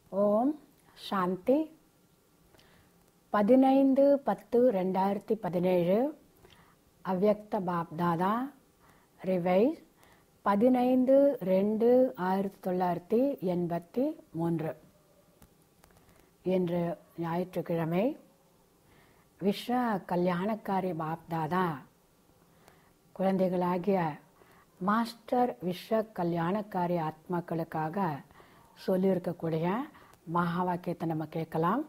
ஓம் சாந்தி பதினைந்து பத்து ரெண்டாயிரத்தி பதினேழு அவ்யக்த பாப்தாதா ரிவைஸ் பதினைந்து ரெண்டு ஆயிரத்தி தொள்ளாயிரத்தி எண்பத்தி மூன்று இன்று ஞாயிற்றுக்கிழமை விஸ்வ கல்யாணக்காரி பாப்தாதா குழந்தைகளாகிய மாஸ்டர் விஸ்வ கல்யாணக்காரி ஆத்மாக்களுக்காக சொல்லியிருக்கக்கூடிய மகா வாக்கியத்தை நம்ம கேட்கலாம்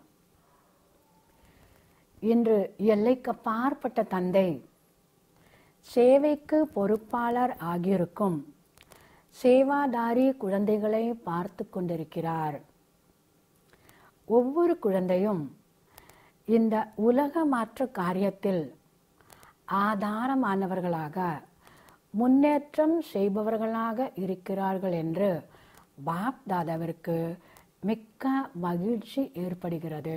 இன்று எல்லைக்கு அப்பாற்பட்ட தந்தை சேவைக்கு பொறுப்பாளர் ஆகியிருக்கும் சேவாதாரி குழந்தைகளை பார்த்து கொண்டிருக்கிறார் ஒவ்வொரு குழந்தையும் இந்த உலக மாற்ற காரியத்தில் ஆதாரமானவர்களாக முன்னேற்றம் செய்பவர்களாக இருக்கிறார்கள் என்று பாப் தாதாவிற்கு மிக்க மகிழ்ச்சி ஏற்படுகிறது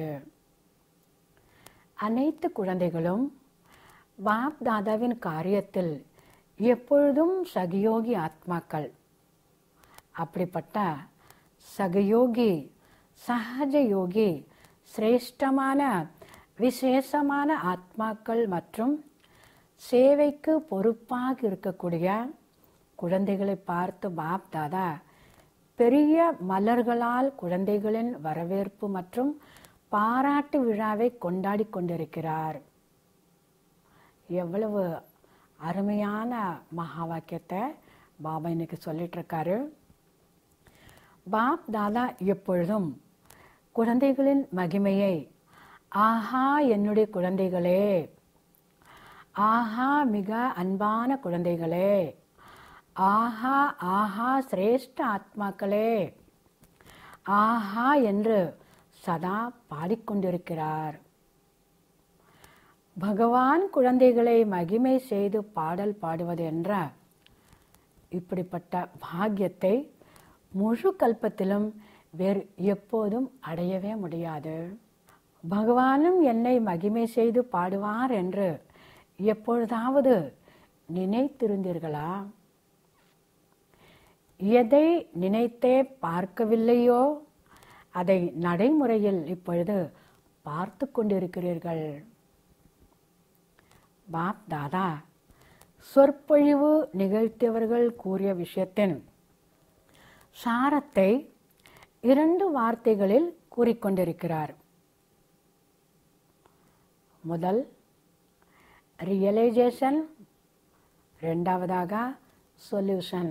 அனைத்து குழந்தைகளும் பாப் தாதாவின் காரியத்தில் எப்பொழுதும் சகயோகி ஆத்மாக்கள் அப்படிப்பட்ட சகயோகி சகஜ யோகி சிரேஷ்டமான விசேஷமான ஆத்மாக்கள் மற்றும் சேவைக்கு பொறுப்பாக இருக்கக்கூடிய குழந்தைகளை பார்த்து பாப் தாதா பெரிய மலர்களால் குழந்தைகளின் வரவேற்பு மற்றும் பாராட்டு விழாவை கொண்டாடி கொண்டிருக்கிறார் எவ்வளவு அருமையான மகா வாக்கியத்தை பாபா இன்னைக்கு சொல்லிட்டு இருக்காரு பாப் தாதா எப்பொழுதும் குழந்தைகளின் மகிமையை ஆஹா என்னுடைய குழந்தைகளே ஆஹா மிக அன்பான குழந்தைகளே ஆஹா ஆஹா சிரேஷ்ட ஆத்மாக்களே ஆஹா என்று சதா பாடிக்கொண்டிருக்கிறார் பகவான் குழந்தைகளை மகிமை செய்து பாடல் பாடுவது என்ற இப்படிப்பட்ட பாக்கியத்தை முழு கல்பத்திலும் வேறு எப்போதும் அடையவே முடியாது பகவானும் என்னை மகிமை செய்து பாடுவார் என்று எப்பொழுதாவது நினைத்திருந்தீர்களா எதை நினைத்தே பார்க்கவில்லையோ அதை நடைமுறையில் இப்பொழுது பார்த்து கொண்டிருக்கிறீர்கள் பாப் தாதா சொற்பொழிவு நிகழ்த்தியவர்கள் கூறிய விஷயத்தின் சாரத்தை இரண்டு வார்த்தைகளில் கூறிக்கொண்டிருக்கிறார் முதல் ரியலைசேஷன் ரெண்டாவதாக சொல்யூஷன்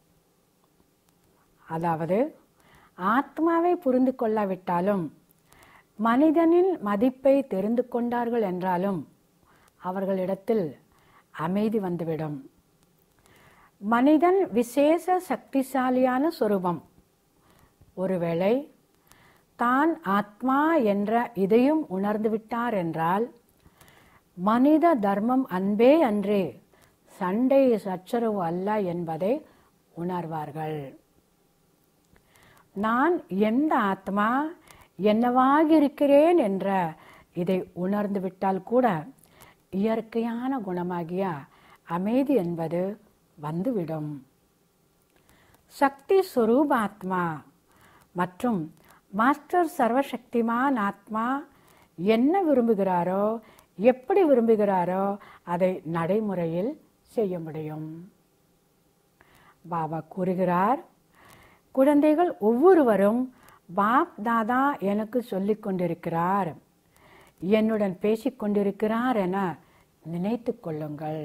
அதாவது ஆத்மாவை புரிந்து கொள்ளாவிட்டாலும் மனிதனின் மதிப்பை தெரிந்து கொண்டார்கள் என்றாலும் அவர்களிடத்தில் அமைதி வந்துவிடும் மனிதன் விசேஷ சக்திசாலியான சொரூபம் ஒருவேளை தான் ஆத்மா என்ற இதையும் உணர்ந்துவிட்டார் என்றால் மனித தர்மம் அன்பே அன்றே சண்டை சச்சரவு அல்ல என்பதை உணர்வார்கள் நான் எந்த ஆத்மா என்னவாக இருக்கிறேன் என்ற இதை உணர்ந்து விட்டால் கூட இயற்கையான குணமாகிய அமைதி என்பது வந்துவிடும் சக்தி சுரூபாத்மா மற்றும் மாஸ்டர் சர்வசக்திமான் ஆத்மா என்ன விரும்புகிறாரோ எப்படி விரும்புகிறாரோ அதை நடைமுறையில் செய்ய முடியும் பாபா கூறுகிறார் குழந்தைகள் ஒவ்வொருவரும் பாப் தாதா எனக்கு சொல்லிக் கொண்டிருக்கிறார் என்னுடன் பேசிக் கொண்டிருக்கிறார் என நினைத்து கொள்ளுங்கள்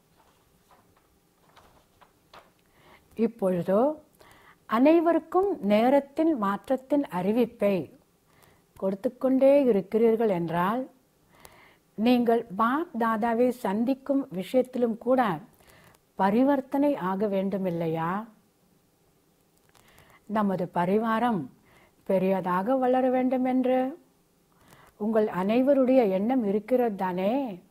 இப்பொழுதோ அனைவருக்கும் நேரத்தின் மாற்றத்தின் அறிவிப்பை கொடுத்து கொண்டே இருக்கிறீர்கள் என்றால் நீங்கள் பாப் தாதாவை சந்திக்கும் விஷயத்திலும் கூட பரிவர்த்தனை ஆக வேண்டும் இல்லையா நமது பரிவாரம் பெரியதாக வளர வேண்டும் என்று உங்கள் அனைவருடைய எண்ணம் இருக்கிறது தானே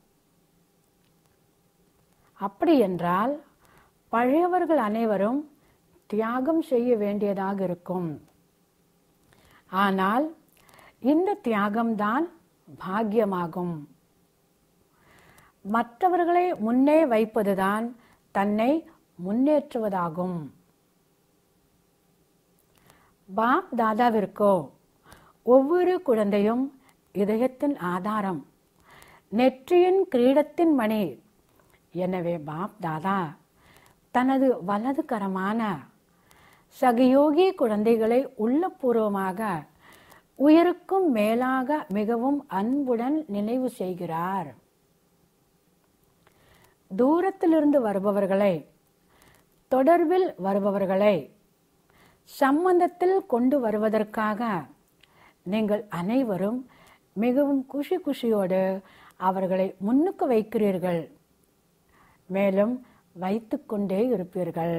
அப்படி என்றால் பழையவர்கள் அனைவரும் தியாகம் செய்ய வேண்டியதாக இருக்கும் ஆனால் இந்த தியாகம்தான் பாக்கியமாகும் மற்றவர்களை முன்னே வைப்பதுதான் தன்னை முன்னேற்றுவதாகும் பாப் தாதாவிற்கோ ஒவ்வொரு குழந்தையும் இதயத்தின் ஆதாரம் நெற்றியின் கிரீடத்தின் மணி எனவே பாப் தாதா தனது வலது கரமான சகயோகி குழந்தைகளை உள்ளபூர்வமாக உயிருக்கும் மேலாக மிகவும் அன்புடன் நினைவு செய்கிறார் தூரத்திலிருந்து வருபவர்களை தொடர்பில் வருபவர்களை சம்பந்தத்தில் கொண்டு வருவதற்காக நீங்கள் அனைவரும் மிகவும் குஷி குஷியோடு அவர்களை முன்னுக்கு வைக்கிறீர்கள் மேலும் வைத்துக்கொண்டே இருப்பீர்கள்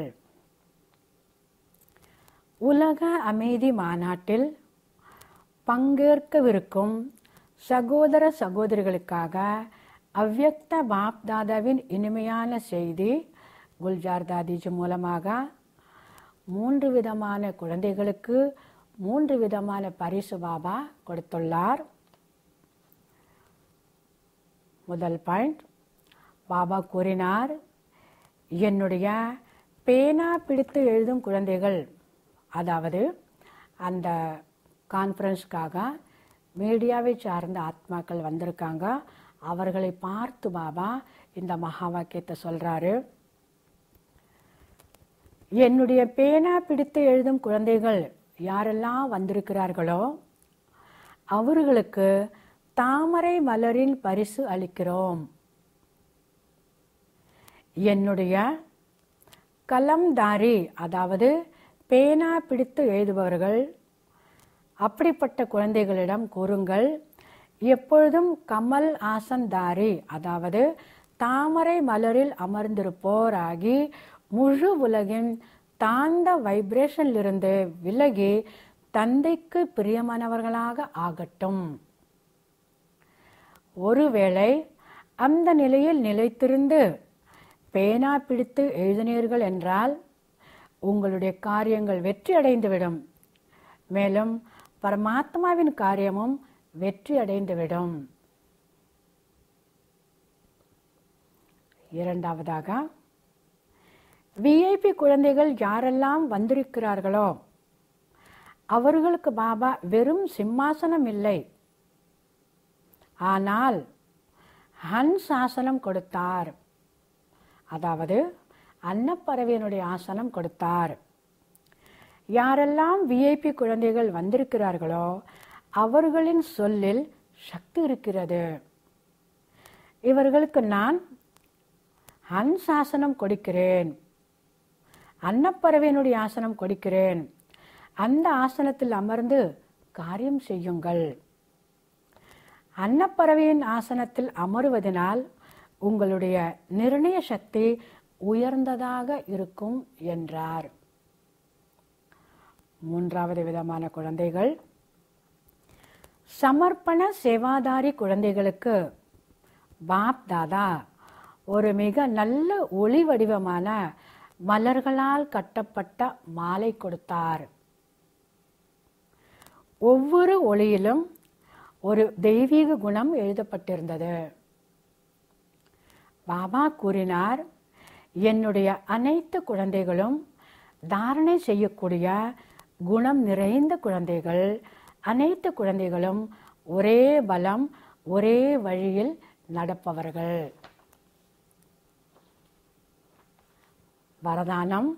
உலக அமைதி மாநாட்டில் பங்கேற்கவிருக்கும் சகோதர சகோதரிகளுக்காக அவ்யக்த பாப் தாதாவின் இனிமையான செய்தி குல்ஜார் தாதிஜி மூலமாக மூன்று விதமான குழந்தைகளுக்கு மூன்று விதமான பரிசு பாபா கொடுத்துள்ளார் முதல் பாயிண்ட் பாபா கூறினார் என்னுடைய பேனா பிடித்து எழுதும் குழந்தைகள் அதாவது அந்த கான்ஃபரன்ஸ்க்காக மீடியாவை சார்ந்த ஆத்மாக்கள் வந்திருக்காங்க அவர்களை பார்த்து பாபா இந்த மகா வாக்கியத்தை சொல்றாரு என்னுடைய பேனா பிடித்து எழுதும் குழந்தைகள் யாரெல்லாம் வந்திருக்கிறார்களோ அவர்களுக்கு தாமரை மலரின் பரிசு அளிக்கிறோம் என்னுடைய கலம்தாரி அதாவது பேனா பிடித்து எழுதுபவர்கள் அப்படிப்பட்ட குழந்தைகளிடம் கூறுங்கள் எப்பொழுதும் கமல் ஆசன்தாரி அதாவது தாமரை மலரில் அமர்ந்திருப்போராகி முழு உலகின் தாழ்ந்த வைப்ரேஷனிலிருந்து விலகி தந்தைக்கு பிரியமானவர்களாக ஆகட்டும் ஒருவேளை அந்த நிலையில் நிலைத்திருந்து பேனா பிடித்து எழுதினீர்கள் என்றால் உங்களுடைய காரியங்கள் வெற்றி அடைந்துவிடும் மேலும் பரமாத்மாவின் காரியமும் வெற்றி அடைந்துவிடும் இரண்டாவதாக விஐபி குழந்தைகள் யாரெல்லாம் வந்திருக்கிறார்களோ அவர்களுக்கு பாபா வெறும் சிம்மாசனம் இல்லை ஆனால் ஹன்ஸ் ஆசனம் கொடுத்தார் அதாவது அன்னப்பறவையினுடைய ஆசனம் கொடுத்தார் யாரெல்லாம் விஐபி குழந்தைகள் வந்திருக்கிறார்களோ அவர்களின் சொல்லில் சக்தி இருக்கிறது இவர்களுக்கு நான் ஹன்ஸ் ஆசனம் கொடுக்கிறேன் அன்னப்பறவையினுடைய ஆசனம் கொடுக்கிறேன் அந்த ஆசனத்தில் அமர்ந்து காரியம் செய்யுங்கள் அன்னப்பறவையின் ஆசனத்தில் அமருவதனால் உங்களுடைய நிர்ணய சக்தி உயர்ந்ததாக இருக்கும் என்றார் மூன்றாவது விதமான குழந்தைகள் சமர்ப்பண சேவாதாரி குழந்தைகளுக்கு பாப் தாதா ஒரு மிக நல்ல ஒளி வடிவமான மலர்களால் கட்டப்பட்ட மாலை கொடுத்தார் ஒவ்வொரு ஒளியிலும் ஒரு தெய்வீக குணம் எழுதப்பட்டிருந்தது பாபா கூறினார் என்னுடைய அனைத்து குழந்தைகளும் தாரணை செய்யக்கூடிய குணம் நிறைந்த குழந்தைகள் அனைத்து குழந்தைகளும் ஒரே பலம் ஒரே வழியில் நடப்பவர்கள் வரதானம்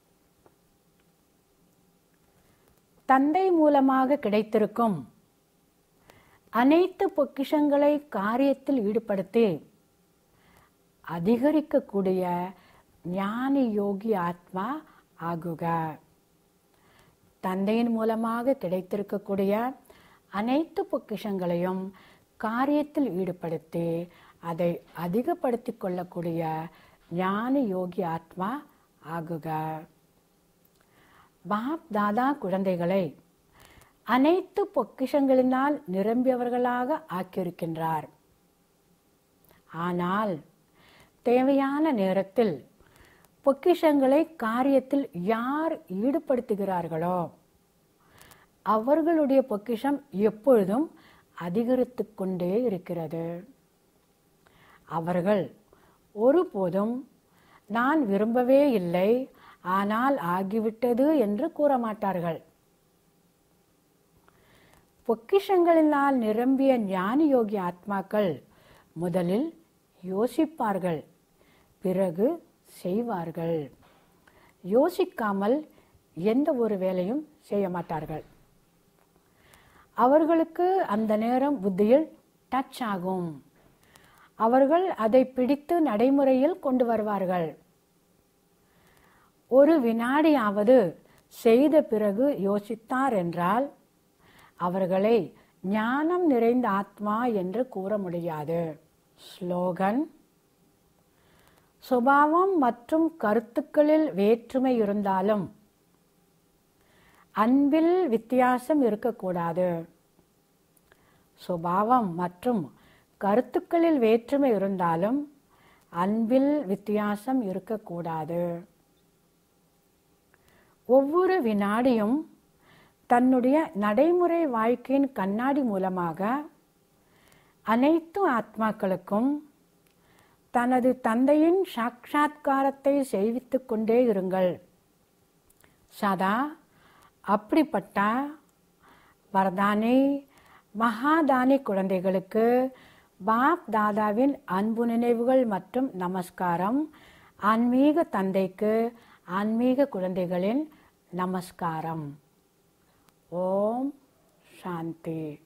தந்தை மூலமாக கிடைத்திருக்கும் அனைத்து பொக்கிஷங்களை காரியத்தில் ஈடுபடுத்தி அதிகரிக்கக்கூடிய ஞானி யோகி ஆத்மா ஆகுக தந்தையின் மூலமாக கிடைத்திருக்கக்கூடிய அனைத்து பொக்கிஷங்களையும் காரியத்தில் ஈடுபடுத்தி அதை அதிகப்படுத்தி கொள்ளக்கூடிய ஞானி யோகி ஆத்மா ஆகுக பாப் தாதா குழந்தைகளை அனைத்து பொக்கிஷங்களினால் நிரம்பியவர்களாக ஆக்கியிருக்கின்றார் ஆனால் தேவையான நேரத்தில் பொக்கிஷங்களை காரியத்தில் யார் ஈடுபடுத்துகிறார்களோ அவர்களுடைய பொக்கிஷம் எப்பொழுதும் அதிகரித்து கொண்டே இருக்கிறது அவர்கள் ஒருபோதும் நான் விரும்பவே இல்லை ஆனால் ஆகிவிட்டது என்று கூற மாட்டார்கள் பொக்கிஷங்களினால் நிரம்பிய ஞானி யோகி ஆத்மாக்கள் முதலில் யோசிப்பார்கள் பிறகு செய்வார்கள் யோசிக்காமல் எந்த ஒரு வேலையும் செய்ய மாட்டார்கள் அவர்களுக்கு அந்த நேரம் புத்தியில் டச் ஆகும் அவர்கள் அதை பிடித்து நடைமுறையில் கொண்டு வருவார்கள் ஒரு வினாடியாவது செய்த பிறகு யோசித்தார் என்றால் அவர்களை ஞானம் நிறைந்த ஆத்மா என்று கூற முடியாது ஸ்லோகன் சுபாவம் மற்றும் கருத்துக்களில் வேற்றுமை இருந்தாலும் அன்பில் வித்தியாசம் இருக்கக்கூடாது சுபாவம் மற்றும் கருத்துக்களில் வேற்றுமை இருந்தாலும் அன்பில் வித்தியாசம் இருக்கக்கூடாது ஒவ்வொரு வினாடியும் தன்னுடைய நடைமுறை வாழ்க்கையின் கண்ணாடி மூலமாக அனைத்து ஆத்மாக்களுக்கும் தனது தந்தையின் சாட்சாத்காரத்தை செய்வித்து கொண்டே இருங்கள் சதா அப்படிப்பட்ட வரதானி மகாதானி குழந்தைகளுக்கு பாப் தாதாவின் அன்பு நினைவுகள் மற்றும் நமஸ்காரம் ஆன்மீக தந்தைக்கு ஆன்மீக குழந்தைகளின் நமஸ்காரம் ஓம் சாந்தி